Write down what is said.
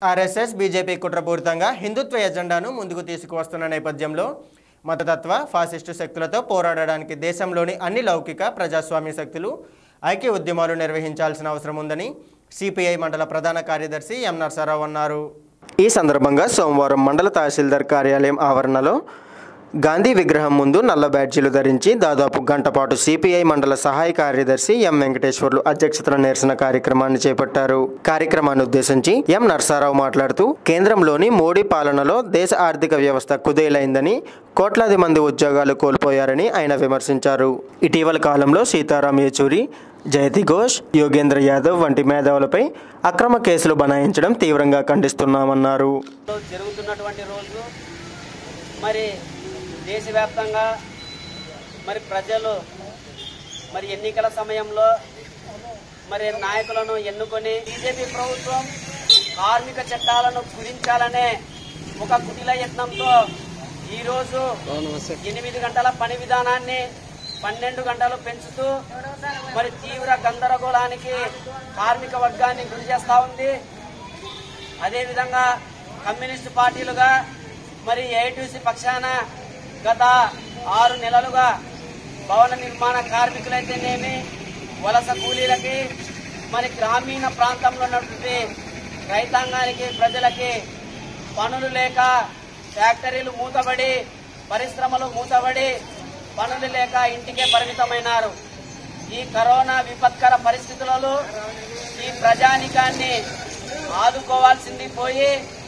RSS BJP కుట్రపూరితంగా హిందుత్వ ఎజెండాను ముందుకు తీసుకువస్తున్న నేపథ్యంలో మతతత్వ ఫాసిస్టు శక్తులతో పోరాడడానికి దేశంలోని అన్ని లౌకిక ప్రజాస్వామ్య శక్తులు ఐక్య ఉద్యమాలు నిర్వహించాల్సిన అవసరం ఉందని సిపిఐ మండల ప్రధాన కార్యదర్శి ఎం నరసరావు అన్నారు ఈ సందర్భంగా సోమవారం మండల తహసీల్దార్ కార్యాలయం ఆవరణలో గాంధీ విగ్రహం ముందు నల్ల బ్యాడ్జీలు ధరించి దాదాపు గంట పాటు సిపిఐ మండల సహాయ కార్యదర్శి ఎం వెంకటేశ్వర్లు అధ్యక్షతన నిరసన కార్యక్రమాన్ని చేపట్టారు కార్యక్రమాన్ని ఉద్దేశించి ఎం నర్సారావు మాట్లాడుతూ కేంద్రంలోని మోడీ పాలనలో దేశ ఆర్థిక వ్యవస్థ కుదేలైందని కోట్లాది మంది ఉద్యోగాలు కోల్పోయారని ఆయన విమర్శించారు ఇటీవల కాలంలో సీతారాం యేచూరి జయతి ఘోష్ యోగేంద్ర యాదవ్ వంటి మేధావులపై అక్రమ కేసులు బనాయించడం తీవ్రంగా ఖండిస్తున్నామన్నారు రోజు జరుగుతున్నటువంటి రోజు మరి దేశవ్యాప్తంగా మరి ప్రజలు మరి ఎన్నికల సమయంలో మరి నాయకులను ఎన్నుకొని బీజేపీ ప్రభుత్వం కార్మిక చట్టాలను కుదించాలనే ఒక కుటిల యత్నంతో ఈరోజు ఎనిమిది గంటల పని విధానాన్ని పన్నెండు గంటలు పెంచుతూ మరి తీవ్ర గందరగోళానికి కార్మిక వర్గాన్ని గురి చేస్తా ఉంది అదేవిధంగా కమ్యూనిస్టు పార్టీలుగా మరి ఏఐటీసీ పక్షాన గత ఆరు నెలలుగా భవన నిర్మాణ కార్మికులైతేనేమి వలస కూలీలకి మరి గ్రామీణ ప్రాంతంలో ఉన్నటువంటి రైతాంగానికి ప్రజలకి పనులు లేక ఫ్యాక్టరీలు మూతబడి పరిశ్రమలు మూతబడి పనులు లేక ఇంటికే పరిమితమైనారు ఈ కరోనా విపత్కర పరిస్థితులలో ఈ ప్రజానికాన్ని ఆదుకోవాల్సింది పోయి